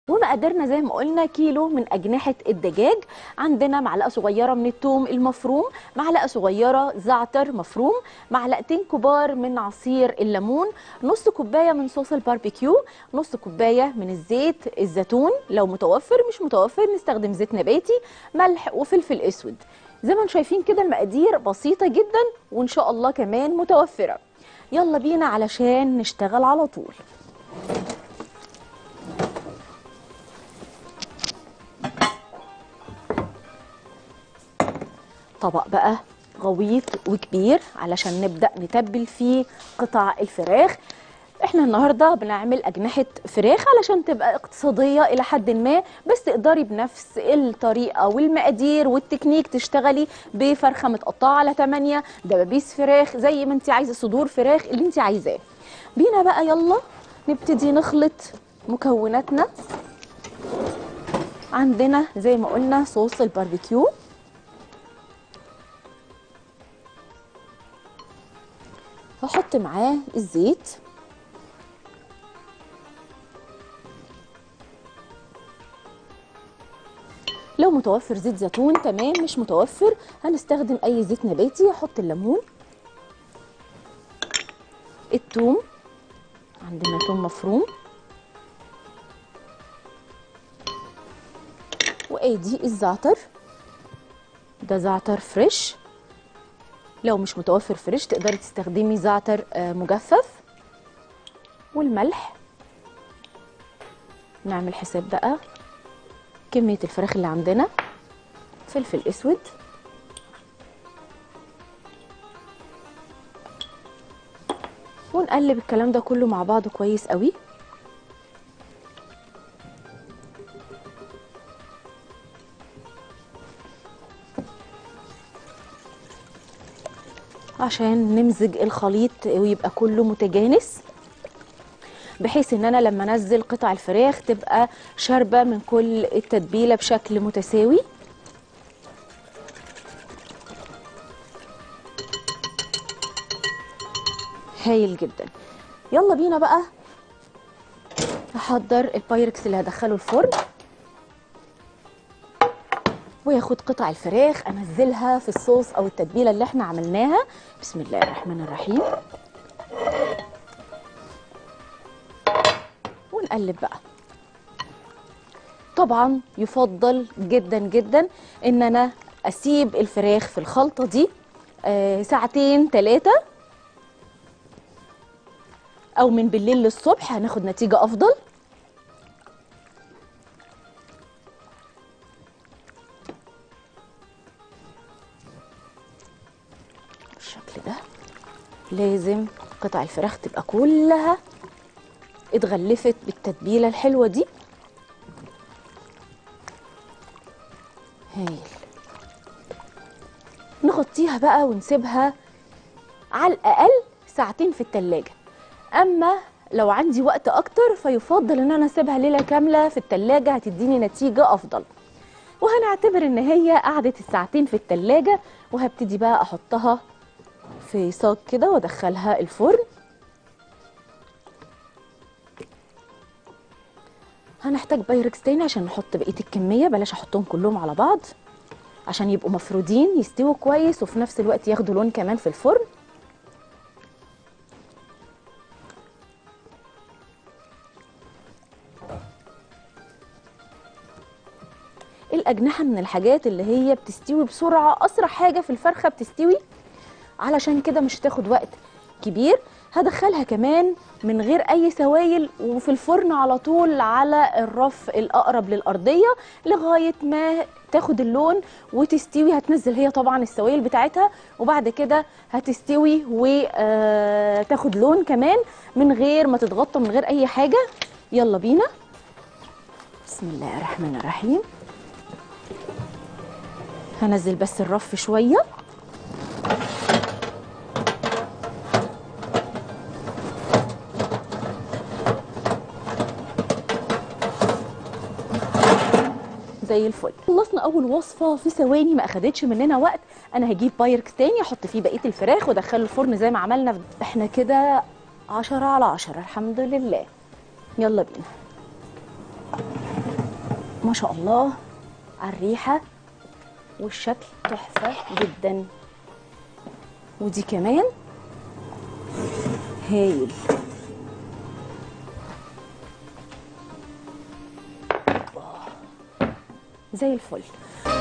ومقاديرنا زي ما قلنا كيلو من أجنحة الدجاج عندنا معلقة صغيرة من الثوم المفروم معلقة صغيرة زعتر مفروم معلقتين كبار من عصير الليمون نص كوباية من صوص الباربيكيو نص كوباية من الزيت الزيتون لو متوفر مش متوفر نستخدم زيت نباتي ملح وفلفل أسود زي ما انتم شايفين كده المقادير بسيطة جدا وإن شاء الله كمان متوفرة يلا بينا علشان نشتغل على طول طبق بقى غويط وكبير علشان نبدأ نتبل فيه قطع الفراخ احنا النهارده بنعمل اجنحه فراخ علشان تبقى اقتصاديه الى حد ما بس تقدري بنفس الطريقه والمقادير والتكنيك تشتغلي بفرخه متقطعه على 8 دبابيس فراخ زي ما انت عايزه صدور فراخ اللي انت عايزاه بينا بقى يلا نبتدي نخلط مكوناتنا عندنا زي ما قلنا صوص الباربيكيو هحط معاه الزيت لو متوفر زيت زيتون تمام مش متوفر هنستخدم اي زيت نباتي هحط الليمون الثوم عندنا ثوم مفروم وادي الزعتر ده زعتر فريش لو مش متوفر فريش تقدري تستخدمي زعتر مجفف والملح نعمل حساب بقى كمية الفراخ اللي عندنا فلفل اسود ونقلب الكلام ده كله مع بعضه كويس قوي عشان نمزج الخليط ويبقى كله متجانس بحيث ان انا لما انزل قطع الفراخ تبقى شاربه من كل التتبيله بشكل متساوي هايل جدا يلا بينا بقى احضر البايركس اللي هدخله الفرن وياخد قطع الفراخ انزلها في الصوص او التتبيله اللي احنا عملناها بسم الله الرحمن الرحيم ونقلب بقى طبعا يفضل جدا جدا ان انا اسيب الفراخ في الخلطه دي آه ساعتين ثلاثه او من بالليل للصبح هناخد نتيجه افضل بالشكل ده لازم قطع الفراخ تبقى كلها اتغلفت بالتتبيله الحلوه دي هايل نغطيها بقى ونسيبها على الاقل ساعتين في التلاجة اما لو عندي وقت اكتر فيفضل ان انا اسيبها ليله كامله في التلاجة هتديني نتيجه افضل وهنعتبر ان هي قعدت الساعتين في التلاجة وهبتدي بقى احطها في صاج كده وادخلها الفرن هنحتاج بايركس تاني عشان نحط بقيه الكميه بلاش احطهم كلهم على بعض عشان يبقوا مفرودين يستووا كويس وفي نفس الوقت ياخدوا لون كمان في الفرن الاجنحه من الحاجات اللي هي بتستوي بسرعه اسرع حاجه في الفرخه بتستوي علشان كده مش هتاخد وقت كبير هدخلها كمان من غير اي سوائل وفي الفرن على طول على الرف الاقرب للارضيه لغايه ما تاخد اللون وتستوي هتنزل هي طبعا السوائل بتاعتها وبعد كده هتستوي وتاخد لون كمان من غير ما تتغطى من غير اي حاجه يلا بينا بسم الله الرحمن الرحيم هنزل بس الرف شويه زي الفل خلصنا اول وصفه في ثواني ما اخدتش مننا وقت انا هجيب بايركس تاني احط فيه بقيه الفراخ وادخله الفرن زي ما عملنا في- احنا كده عشرة على عشرة الحمد لله يلا بينا ما شاء الله على الريحه والشكل تحفه جدا ودي كمان هايل زي الفل